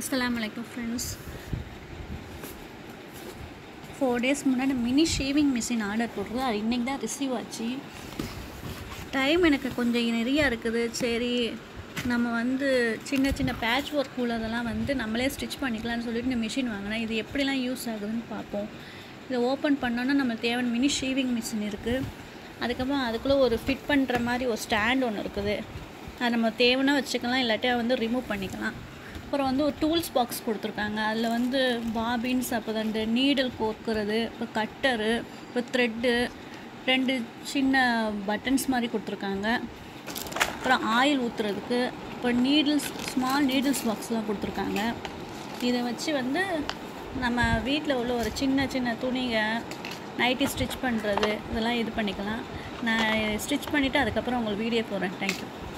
அஸ்ஸலாமு அலைக்கும் friends four days முன்னாடி மினி ஷேவிங் மிஷின் ஆர்டர் போட்டது அது இன்றைக்கி தான் ரிசீவ் ஆச்சு டைம் எனக்கு கொஞ்சம் நிறையா இருக்குது சரி நம்ம வந்து சின்ன சின்ன பேட்ச் ஒர்க் உள்ளதெல்லாம் வந்து நம்மளே ஸ்டிச் பண்ணிக்கலாம்னு சொல்லிட்டு இந்த மிஷின் வாங்கினேன் இது எப்படிலாம் யூஸ் ஆகுதுன்னு பார்ப்போம் இதை ஓப்பன் பண்ணோன்னா நம்மளுக்கு தேவையான மினி ஷேவிங் மிஷின் இருக்குது அதுக்கப்புறம் அதுக்குள்ளே ஒரு ஃபிட் பண்ணுற மாதிரி ஒரு ஸ்டாண்ட் ஒன்று இருக்குது அது நம்ம தேவைன்னா வச்சுக்கலாம் இல்லாட்டியா வந்து ரிமூவ் பண்ணிக்கலாம் அப்புறம் வந்து ஒரு டூல்ஸ் பாக்ஸ் கொடுத்துருக்காங்க அதில் வந்து பாபின்ஸ் அப்போ வந்து நீடில் கோர்க்கிறது இப்போ கட்டரு இப்போ த்ரெட்டு ரெண்டு சின்ன பட்டன்ஸ் மாதிரி கொடுத்துருக்காங்க அப்புறம் ஆயில் ஊற்றுறதுக்கு இப்போ நீடில்ஸ் ஸ்மால் நீடில்ஸ் பாக்ஸ்லாம் கொடுத்துருக்காங்க இதை வச்சு வந்து நம்ம வீட்டில் உள்ள ஒரு சின்ன சின்ன துணிங்க நைட்டி ஸ்டிச் பண்ணுறது இதெல்லாம் இது பண்ணிக்கலாம் நான் ஸ்டிச் பண்ணிவிட்டு அதுக்கப்புறம் உங்களுக்கு வீடியோ போடுறேன் தேங்க்யூ